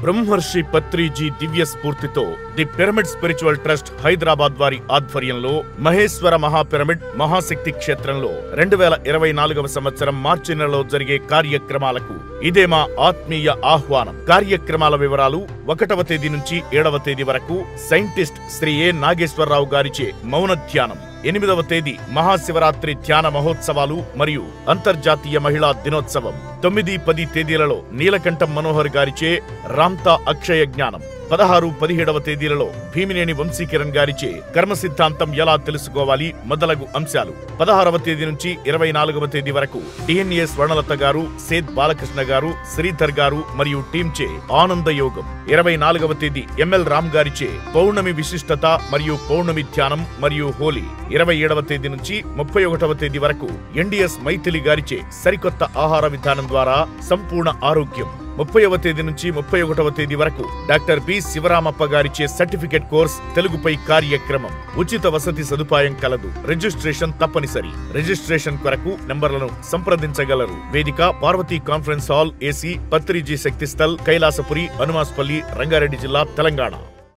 బ్రహ్మర్షి పత్రిజీ దివ్య స్ఫూర్తితో the Pyramid Spiritual Trust Hyderabad వారి ఆధ్వర్యంలో మహేశ్వర మహాపిరమిడ్ మహాశక్తి క్షేత్రంలో రెండు వేల ఇరవై నాలుగవ సంవత్సరం మార్చి నెలలో జరిగే కార్యక్రమాలకు ఇదే మా ఆత్మీయ ఆహ్వానం కార్యక్రమాల వివరాలు ఒకటవ తేదీ నుంచి ఏడవ తేదీ వరకు సైంటిస్ట్ శ్రీ ఏ నాగేశ్వరరావు గారిచే మౌన ధ్యానం ఎనిమిదవ తేదీ మహాశివరాత్రి ధ్యాన మహోత్సవాలు మరియు అంతర్జాతీయ మహిళా దినోత్సవం తొమ్మిది పది తేదీలలో నీలకంఠం మనోహర్ గారిచే రామ్తా అక్షయ జ్ఞానం పదహారు పదిహేడవ తేదీలలో భీమినేని వంశీకిరణ్ గారిచే కర్మ సిద్ధాంతం ఎలా తెలుసుకోవాలి మొదలగు అంశాలు పదహారవ తేదీ నుంచి ఇరవై నాలుగవ తేదీ వరకు డిఎన్ఏ స్వర్ణలత గారు సేద్ బాలకృష్ణ గారు శ్రీధర్ గారు మరియు టీం చే ఆనంద యోగం ఇరవై నాలుగవ తేదీ ఎంఎల్ రామ్ గారిచే పౌర్ణమి విశిష్టత మరియు పౌర్ణమి ధ్యానం మరియు హోలీ ఇరవై ఏడవ తేదీ నుంచి ముప్పై ఒకటవ తేదీ వరకు ఎన్డీఎస్ మైథిలి గారిచే సరికొత్త ఆహార విధానం ద్వారా సంపూర్ణ ఆరోగ్యం ముప్పైవ తేదీ నుంచి ముప్పై ఒకటవ తేదీ వరకు డాక్టర్ బి శివరామప్ప గారిచే సర్టిఫికెట్ కోర్స్ తెలుగుపై కార్యక్రమం ఉచిత వసతి సదుపాయం కలదు రిజిస్ట్రేషన్ తప్పనిసరి రిజిస్ట్రేషన్ కొరకు నంబర్లను సంప్రదించగలరు వేదిక Parvati conference hall AC Patriji Shaktisthal Kailasapuri Hanumaspalli Rangareddy జిల్లా తెలంగాణ